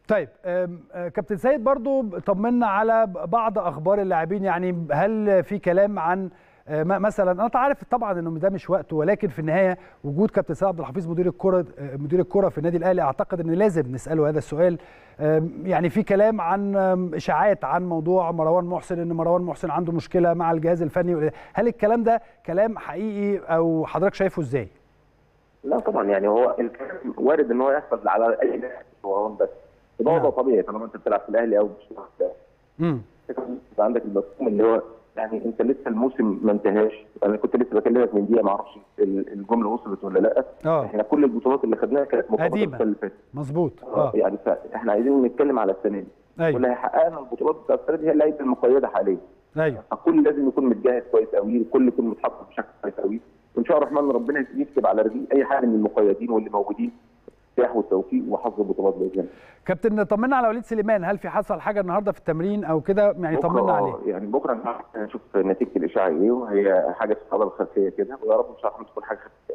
طيب أم، آه، كابتن سيد برضو طمنا على بعض اخبار اللاعبين يعني هل في كلام عن آه، م- مثلا انا عارف طبعا انه ده مش وقته ولكن في النهايه وجود كابتن سيد عبد الحفيظ مدير الكره آه، مدير الكره في النادي الاهلي اعتقد ان لازم نساله هذا السؤال آم، يعني في كلام عن آم، اشاعات عن موضوع مروان محسن ان مروان محسن عنده مشكله مع الجهاز الفني هل الكلام ده كلام حقيقي او حضرتك شايفه ازاي؟ لا طبعا يعني هو الكلام وارد ان هو يحصل على اي لاعب مروان بس ده نعم. وضع طبيعي طالما انت بتلعب في الاهلي او مش بتلعب في الأهلي. امم يبقى عندك المفهوم اللي هو يعني انت لسه الموسم ما انتهاش انا كنت لسه بكلمك من دقيقه ما اعرفش ال- الجمله وصلت ولا لا اه احنا كل البطولات اللي خدناها كانت مقابله قديمة. السنه اللي فاتت مظبوط اه اه يعني فاحنا عايزين نتكلم على السنه دي ايوه واللي هيحققنا البطولات بتاعت السنه دي هي اللعيبه المقيده حاليا ايوه فكل لازم يكون متجهز كويس قوي الكل يكون متحضر بشكل كويس قوي وان شاء الله الرحمن ربنا يكتب على رجليه اي حاجه من المقيدين واللي موجودين النجاح والتوفيق وحظ البطولات باذن الله كابتن طمنا على وليد سليمان هل في حصل حاجه النهارده في التمرين او كده يعني بكرة طمنا آه، عليه يعني بكره نشوف نتيجه الاشاعه ايه وهي حاجه في العضله الخلفيه كده ويا رب ان شاء الله تكون حاجه